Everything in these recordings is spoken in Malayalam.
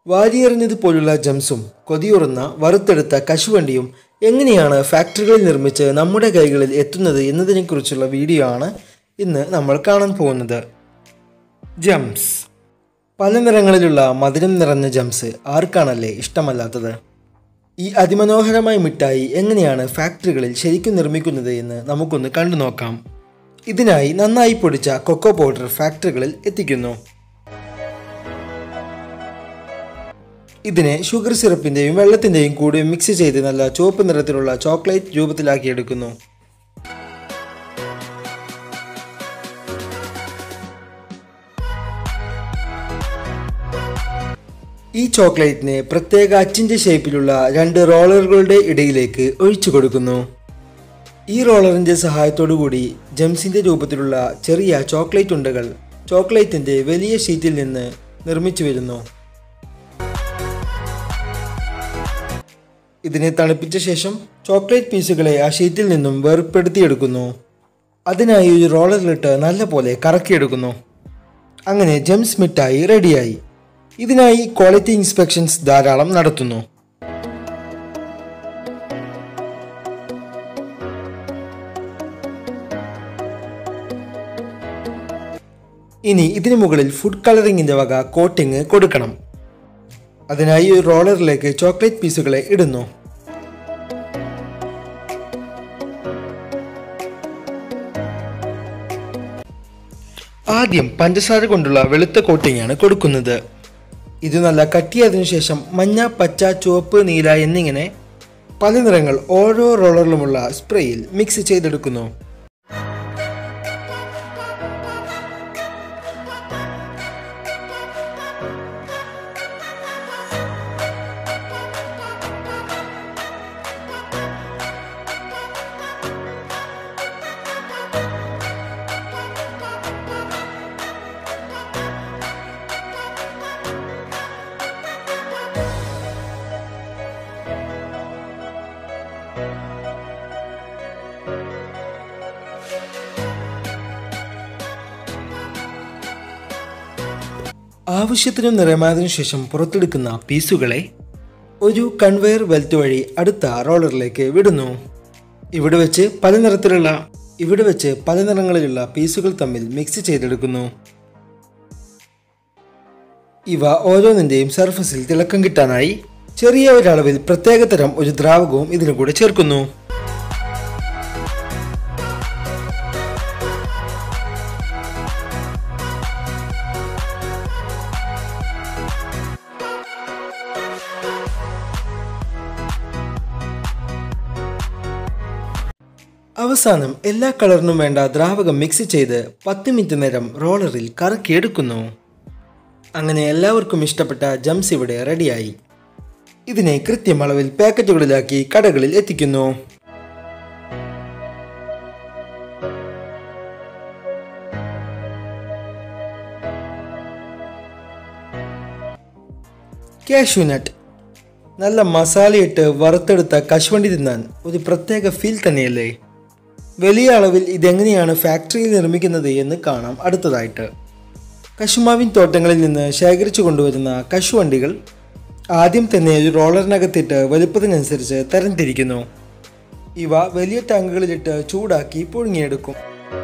വാരിയെറിഞ്ഞതുപോലുള്ള ജംസും കൊതിയുറുന്ന വറുത്തെടുത്ത കശുവണ്ടിയും എങ്ങനെയാണ് ഫാക്ടറികളിൽ നിർമ്മിച്ച് നമ്മുടെ കൈകളിൽ എത്തുന്നത് എന്നതിനെക്കുറിച്ചുള്ള വീഡിയോ ആണ് ഇന്ന് നമ്മൾ കാണാൻ പോകുന്നത് ജംസ് പല നിറങ്ങളിലുള്ള മധുരം നിറഞ്ഞ ജംസ് ആർക്കാണല്ലേ ഇഷ്ടമല്ലാത്തത് ഈ അതിമനോഹരമായ മിഠായി എങ്ങനെയാണ് ഫാക്ടറികളിൽ ശരിക്കും നിർമ്മിക്കുന്നത് എന്ന് നമുക്കൊന്ന് കണ്ടു നോക്കാം ഇതിനായി നന്നായി പൊടിച്ച കൊക്കോ പൗഡർ ഫാക്ടറികളിൽ എത്തിക്കുന്നു ഇതിനെ ഷുഗർ സിറപ്പിൻ്റെയും വെള്ളത്തിൻ്റെയും കൂടി മിക്സ് ചെയ്ത് നല്ല ചുവപ്പ് നിറത്തിലുള്ള ചോക്ലേറ്റ് രൂപത്തിലാക്കിയെടുക്കുന്നു ഈ ചോക്ലേറ്റിനെ പ്രത്യേക അച്ചിൻ്റെ ഷേപ്പിലുള്ള രണ്ട് റോളറുകളുടെ ഇടയിലേക്ക് ഒഴിച്ചു കൊടുക്കുന്നു ഈ റോളറിൻ്റെ സഹായത്തോടു കൂടി ജംസിൻ്റെ രൂപത്തിലുള്ള ചെറിയ ചോക്ലേറ്റ് ഉണ്ടകൾ ചോക്ലേറ്റിൻ്റെ വലിയ ഷീറ്റിൽ നിന്ന് നിർമ്മിച്ചു വരുന്നു ഇതിനെ തണുപ്പിച്ച ശേഷം ചോക്ലേറ്റ് പീസുകളെ ആ ഷീറ്റിൽ നിന്നും വേർപ്പെടുത്തിയെടുക്കുന്നു അതിനായി ഒരു റോളറിലിട്ട് നല്ലപോലെ കറക്കിയെടുക്കുന്നു അങ്ങനെ ജംസ് മിഠായി റെഡിയായി ഇതിനായി ക്വാളിറ്റി ഇൻസ്പെക്ഷൻസ് ധാരാളം നടത്തുന്നു ഇനി ഇതിനു മുകളിൽ ഫുഡ് കളറിങ്ങിൻ്റെ വക കോട്ടിങ് കൊടുക്കണം അതിനായി ഒരു റോളറിലേക്ക് ചോക്ലേറ്റ് പീസുകളെ ഇടുന്നു ആദ്യം പഞ്ചസാര കൊണ്ടുള്ള വെളുത്ത കോട്ടിംഗ് ആണ് കൊടുക്കുന്നത് ഇത് നല്ല കട്ടിയായതിനു ശേഷം മഞ്ഞ പച്ച ചുവപ്പ് നീല എന്നിങ്ങനെ പല നിറങ്ങൾ ഓരോ റോളറിലുമുള്ള സ്പ്രേയിൽ മിക്സ് ചെയ്തെടുക്കുന്നു ആവശ്യത്തിന് നിറമായതിനു ശേഷം പുറത്തെടുക്കുന്ന പീസുകളെ ഒരു കൺവെയർ ബെൽറ്റ് വഴി അടുത്ത റോളറിലേക്ക് വിടുന്നു ഇവിടെ വെച്ച് പല നിറത്തിലുള്ള ഇവിടെ വെച്ച് പല നിറങ്ങളിലുള്ള പീസുകൾ തമ്മിൽ മിക്സ് ചെയ്തെടുക്കുന്നു ഇവ ഓരോന്നിൻ്റെയും സർഫസിൽ തിളക്കം കിട്ടാനായി ചെറിയ ഒരളവിൽ പ്രത്യേകതരം ഒരു ദ്രാവകവും ഇതിനു കൂടെ ചേർക്കുന്നു അവസാനം എല്ലാ കളറിനും വേണ്ട ദ്രാവകം മിക്സ് ചെയ്ത് പത്ത് മിനിറ്റ് നേരം റോളറിൽ കറക്കിയെടുക്കുന്നു അങ്ങനെ എല്ലാവർക്കും ഇഷ്ടപ്പെട്ട ജംസ് ഇവിടെ റെഡിയായി ഇതിനെ കൃത്യം അളവിൽ പാക്കറ്റുകളിലാക്കി കടകളിൽ എത്തിക്കുന്നു കാഷ്യൂനട്ട് നല്ല മസാലയിട്ട് വറുത്തെടുത്ത കശുവണ്ടി തിന്നാൻ ഒരു പ്രത്യേക ഫീൽ തന്നെയല്ലേ വലിയ അളവിൽ ഇതെങ്ങനെയാണ് ഫാക്ടറിയിൽ നിർമ്മിക്കുന്നത് എന്ന് കാണാം അടുത്തതായിട്ട് കശുമാവിൻ തോട്ടങ്ങളിൽ നിന്ന് ശേഖരിച്ചു കൊണ്ടുവരുന്ന കശുവണ്ടികൾ ആദ്യം തന്നെ ഒരു റോളറിനകത്തിട്ട് വലുപ്പത്തിനനുസരിച്ച് തരംതിരിക്കുന്നു ഇവ വലിയ ടാങ്കുകളിലിട്ട് ചൂടാക്കി പുഴുങ്ങിയെടുക്കും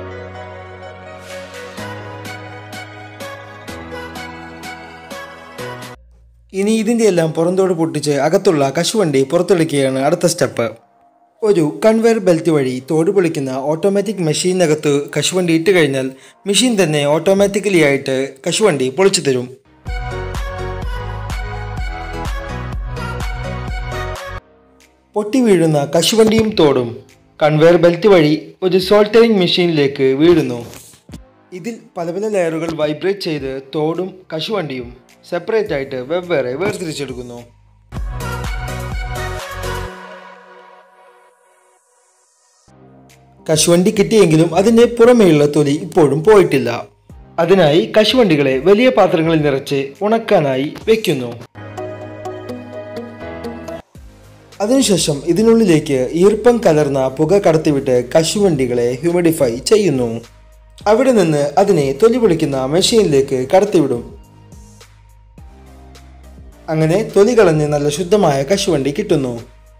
ഇനി ഇതിൻ്റെ എല്ലാം പുറന്തോട് പൊട്ടിച്ച് അകത്തുള്ള കശുവണ്ടി പുറത്തെടുക്കുകയാണ് അടുത്ത സ്റ്റെപ്പ് ഒരു കൺവെയർ ബെൽറ്റ് വഴി തോട് പൊളിക്കുന്ന ഓട്ടോമാറ്റിക് മെഷീനകത്ത് കശുവണ്ടി ഇട്ട് കഴിഞ്ഞാൽ മെഷീൻ തന്നെ ഓട്ടോമാറ്റിക്കലി ആയിട്ട് കശുവണ്ടി പൊളിച്ചു തരും പൊട്ടി വീഴുന്ന കശുവണ്ടിയും തോടും കൺവെയർ ബെൽറ്റ് വഴി ഒരു സോൾട്ടറിംഗ് മെഷീനിലേക്ക് വീഴുന്നു ഇതിൽ പല പല ലെയറുകൾ വൈബ്രേറ്റ് ചെയ്ത് തോടും കശുവണ്ടിയും സെപ്പറേറ്റ് ആയിട്ട് വെവ്വേറെ വേർതിരിച്ചെടുക്കുന്നു കശുവണ്ടി കിട്ടിയെങ്കിലും അതിൻ്റെ പുറമേയുള്ള തൊലി ഇപ്പോഴും പോയിട്ടില്ല അതിനായി കശുവണ്ടികളെ വലിയ പാത്രങ്ങളിൽ നിറച്ച് ഉണക്കാനായി വെക്കുന്നു അതിനുശേഷം ഇതിനുള്ളിലേക്ക് ഈർപ്പം കലർന്ന പുക കടത്തിവിട്ട് കശുവണ്ടികളെ ഹ്യൂമിഡിഫൈ ചെയ്യുന്നു അവിടെ നിന്ന് അതിനെ തൊലി പൊളിക്കുന്ന മെഷീനിലേക്ക് കടത്തിവിടും അങ്ങനെ തൊലി കളഞ്ഞ് നല്ല ശുദ്ധമായ കശുവണ്ടി കിട്ടുന്നു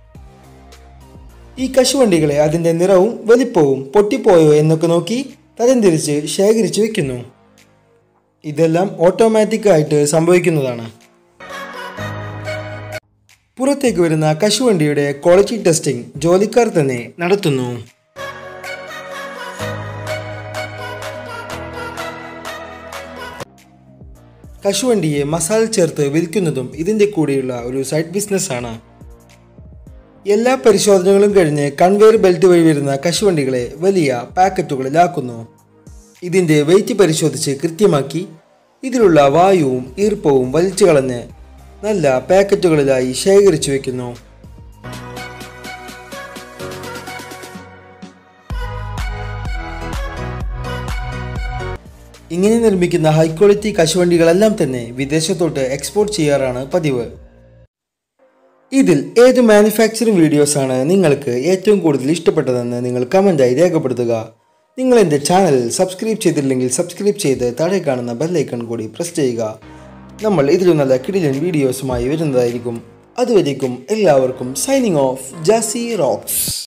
ഈ കശുവണ്ടികളെ അതിൻ്റെ നിറവും വലിപ്പവും പൊട്ടിപ്പോയോ എന്നൊക്കെ നോക്കി തരംതിരിച്ച് ശേഖരിച്ച് വെക്കുന്നു ഇതെല്ലാം ഓട്ടോമാറ്റിക്കായിട്ട് സംഭവിക്കുന്നതാണ് പുറത്തേക്ക് വരുന്ന കശുവണ്ടിയുടെ ക്വാളിറ്റി ടെസ്റ്റിംഗ് ജോലിക്കാർ തന്നെ നടത്തുന്നു കശുവണ്ടിയെ മസാല ചേർത്ത് വിൽക്കുന്നതും ഇതിൻ്റെ കൂടെയുള്ള ഒരു സൈഡ് ബിസിനസ്സാണ് എല്ലാ പരിശോധനകളും കഴിഞ്ഞ് കൺവെയർ ബെൽറ്റ് വഴി വരുന്ന കശുവണ്ടികളെ വലിയ പാക്കറ്റുകളിലാക്കുന്നു ഇതിൻ്റെ വെയിറ്റ് പരിശോധിച്ച് കൃത്യമാക്കി ഇതിലുള്ള വായുവും ഈർപ്പവും വലിച്ചു കളഞ്ഞ് നല്ല പാക്കറ്റുകളിലായി ശേഖരിച്ചു വെക്കുന്നു ഇങ്ങനെ നിർമ്മിക്കുന്ന ഹൈ ക്വാളിറ്റി കശുവണ്ടികളെല്ലാം തന്നെ വിദേശത്തോട്ട് എക്സ്പോർട്ട് ചെയ്യാറാണ് പതിവ് ഇതിൽ ഏത് മാനുഫാക്ചറിംഗ് വീഡിയോസാണ് നിങ്ങൾക്ക് ഏറ്റവും കൂടുതൽ ഇഷ്ടപ്പെട്ടതെന്ന് നിങ്ങൾ കമൻറ്റായി രേഖപ്പെടുത്തുക നിങ്ങൾ എൻ്റെ ചാനൽ സബ്സ്ക്രൈബ് ചെയ്തില്ലെങ്കിൽ സബ്സ്ക്രൈബ് ചെയ്ത് താഴെ കാണുന്ന ബെല്ലൈക്കൺ കൂടി പ്രസ് ചെയ്യുക നമ്മൾ ഇതിലും നല്ല കിടിലൻ വീഡിയോസുമായി വരുന്നതായിരിക്കും അതുവരേക്കും എല്ലാവർക്കും സൈനിങ് ഓഫ് ജാസി റോക്സ്